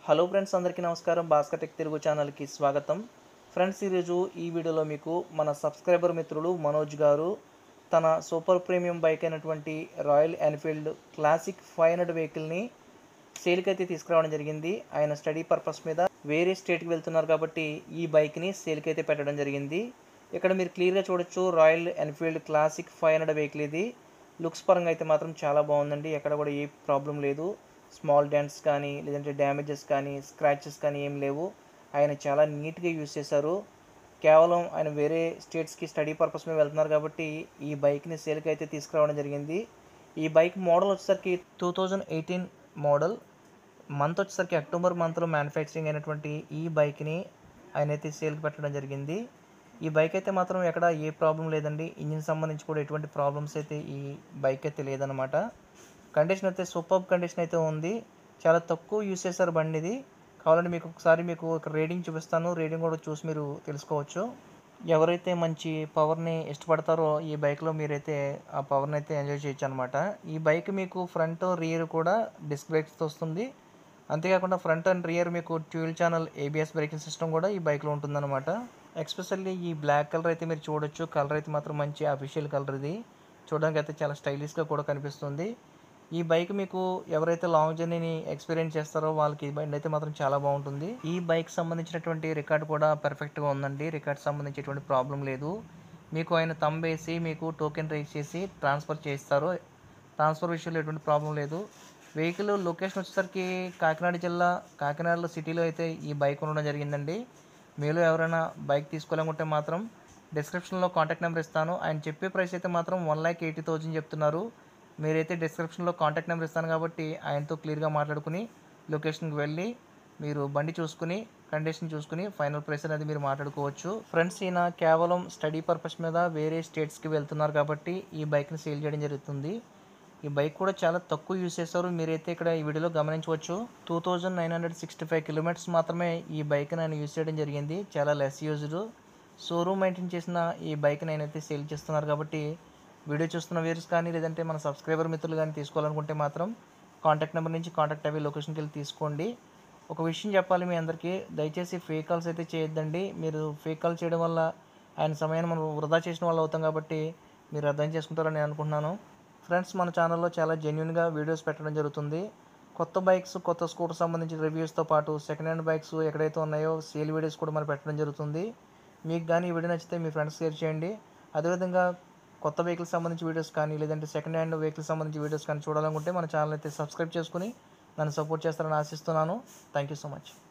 hello friends అందరికీ నమస్కారం Bhaskar tech Telugu ఛానల్కి స్వాగతం ఫ్రెండ్స్ ఈరోజు ఈ వీడియోలో మీకు మన సబ్స్క్రైబర్ మిత్రుడు మనోజ్ గారు తన సూపర్ ప్రీమియం బైక్ అయినటువంటి Royal Enfield Classic five hundred వెహికల్ని సేల్కి అయితే తీసుకురావడం జరిగింది ఆయన స్టడీ పర్పస్ మీద వేరే స్టేట్కి వెళ్తున్నారు కాబట్టి ఈ బైక్ని సేల్కి అయితే పెట్టడం జరిగింది ఇక్కడ మీరు క్లియర్గా చూడొచ్చు Royal Enfield Classic five hundred vehicle ఇది లుక్స్ పరంగా అయితే మాత్రం చాలా బాగుందండి ఎక్కడ కూడా ఏ ప్రాబ్లం లేదు స్మాల్ డెంట్స్ కానీ లేదంటే డ్యామేజెస్ కానీ స్క్రాచెస్ కానీ ఏం లేవు ఆయన చాలా నీట్గా యూజ్ చేశారు కేవలం ఆయన వేరే స్టేట్స్కి స్టడీ పర్పస్ మీద వెళ్తున్నారు కాబట్టి ఈ బైక్ని సేల్కి అయితే తీసుకురావడం జరిగింది ఈ బైక్ మోడల్ వచ్చేసరికి two thousand eighteen model month వచ్చేసరికి అక్టోబర్ మంత్లో మ్యానుఫ్యాక్చరింగ్ అయినటువంటి ఈ బైక్ని ఆయన అయితే సేల్కి పెట్టడం జరిగింది ఈ బైక్ అయితే మాత్రం ఎక్కడ ఏ ప్రాబ్లం లేదండి ఇంజిన్ సంబంధించి కూడా ఎటువంటి ప్రాబ్లమ్స్ అయితే ఈ బైక్ అయితే లేదనమాట కండిషన్ అయితే సూపర్ కండిషన్ అయితే ఉంది చాలా తక్కువ యూస్ చేశారు బండి ఇది కావాలంటే మీకు ఒకసారి మీకు ఒక రేటింగ్ చూపిస్తాను రేటింగ్ కూడా చూసి మీరు తెలుసుకోవచ్చు ఎవరైతే మంచి పవర్ని ఇష్టపడతారో ఈ బైక్లో మీరైతే ఆ పవర్ని అయితే ఎంజాయ్ చేయొచ్చు అనమాట ఈ బైక్ మీకు ఫ్రంట్ రియర్ కూడా డిస్క్ బ్రేక్స్తో వస్తుంది అంతేకాకుండా ఫ్రంట్ అండ్ రియర్ మీకు dual channel ABS braking system కూడా ఈ బైక్లో ఉంటుందన్నమాట ఎక్స్పెషల్లీ ఈ బ్లాక్ కలర్ అయితే మీరు చూడొచ్చు కలర్ అయితే మాత్రం మంచి అఫీషియల్ కలర్ ఇది చూడడానికి అయితే చాలా స్టైలిష్గా కూడా కనిపిస్తుంది ఈ బైక్ మీకు ఎవరైతే లాంగ్ జర్నీని ఎక్స్పీరియన్స్ చేస్తారో వాళ్ళకి ఈ బండి అయితే మాత్రం చాలా బాగుంటుంది ఈ బైక్ సంబంధించినటువంటి రికార్డ్ కూడా పర్ఫెక్ట్గా ఉందండి రికార్డ్ సంబంధించి ఎటువంటి ప్రాబ్లం లేదు మీకు ఆయన తంబ్ వేసి మీకు టోకెన్ రైజ్ చేసి ట్రాన్స్ఫర్ చేస్తారు ట్రాన్స్ఫర్ విషయంలో ఎటువంటి ప్రాబ్లం లేదు వెహికల్ లొకేషన్ వచ్చేసరికి కాకినాడ జిల్లా కాకినాడలో సిటీలో అయితే ఈ బైక్ ఉండడం జరిగిందండి మీలో ఎవరైనా బైక్ తీసుకోవాలనుకుంటే మాత్రం డిస్క్రిప్షన్లో కాంటాక్ట్ నెంబర్ ఇస్తాను ఆయన చెప్పే ప్రైస్ అయితే మాత్రం వన్ ల్యాక్ ఎయిటీ థౌజండ్ చెప్తున్నారు మీరైతే డిస్క్రిప్షన్లో కాంటాక్ట్ నెంబర్ ఇస్తాను కాబట్టి ఆయనతో క్లియర్గా మాట్లాడుకుని లొకేషన్కి వెళ్ళి మీరు బండి చూసుకుని కండిషన్ చూసుకుని ఫైనల్ ప్రైస్ అనేది మీరు మాట్లాడుకోవచ్చు ఫ్రెండ్స్ ఈయన కేవలం స్టడీ పర్పస్ మీద వేరే స్టేట్స్కి వెళ్తున్నారు కాబట్టి ఈ బైక్ని సేల్ చేయడం జరుగుతుంది ఈ బైక్ కూడా చాలా తక్కువ యూస్ చేస్తారు మీరైతే ఇక్కడ ఈ వీడియోలో గమనించవచ్చు two thousand nine hundred sixty five kilometres మాత్రమే ఈ బైక్ నేను యూస్ చేయడం జరిగింది చాలా లెస్ యూజ్డ్ షోరూమ్ మెయింటైన్ చేసిన ఈ బైక్ నేనైతే సేల్ చేస్తున్నారు కాబట్టి వీడియో చూస్తున్న వ్యూర్స్ కానీ లేదంటే మన సబ్స్క్రైబర్ మిత్రులు కానీ తీసుకోవాలనుకుంటే మాత్రం కాంటాక్ట్ నెంబర్ నుంచి కాంటాక్ట్ అయ్యి లొకేషన్కి వెళ్ళి తీసుకోండి ఒక విషయం చెప్పాలి మీ అందరికీ దయచేసి ఫేక్ కాల్స్ అయితే చేయొద్దండి మీరు ఫేక్ కాల్ చేయడం వల్ల ఆయన సమయాన్ని మనం వృధా చేసిన వాళ్ళు అవుతాం కాబట్టి మీరు అర్థం చేసుకుంటారని నేను అనుకుంటున్నాను ఫ్రెండ్స్ మన ఛానల్లో చాలా జెన్యున్గా వీడియోస్ పెట్టడం జరుగుతుంది కొత్త బైక్స్ కొత్త స్కూటర్ సంబంధించిన రివ్యూస్తో పాటు సెకండ్ హ్యాండ్ బైక్స్ ఎక్కడైతే ఉన్నాయో సేల్ వీడియోస్ కూడా మనం పెట్టడం జరుగుతుంది మీకు కానీ ఈ వీడియో నచ్చితే మీ ఫ్రెండ్స్ షేర్ చేయండి అదేవిధంగా కొత్త వెహికల్స్ సంబంధించి వీడియోస్ కానీ లేదంటే సెకండ్ హ్యాండ్ వెహికల్స్ సంబంధించి వీడియోస్ కానీ చూడాలనుకుంటే మన ఛానల్ అయితే సబ్స్క్రైబ్ చేసుకుని నన్ను సపోర్ట్ చేస్తారని ఆశిస్తున్నాను థ్యాంక్ యూ సో మచ్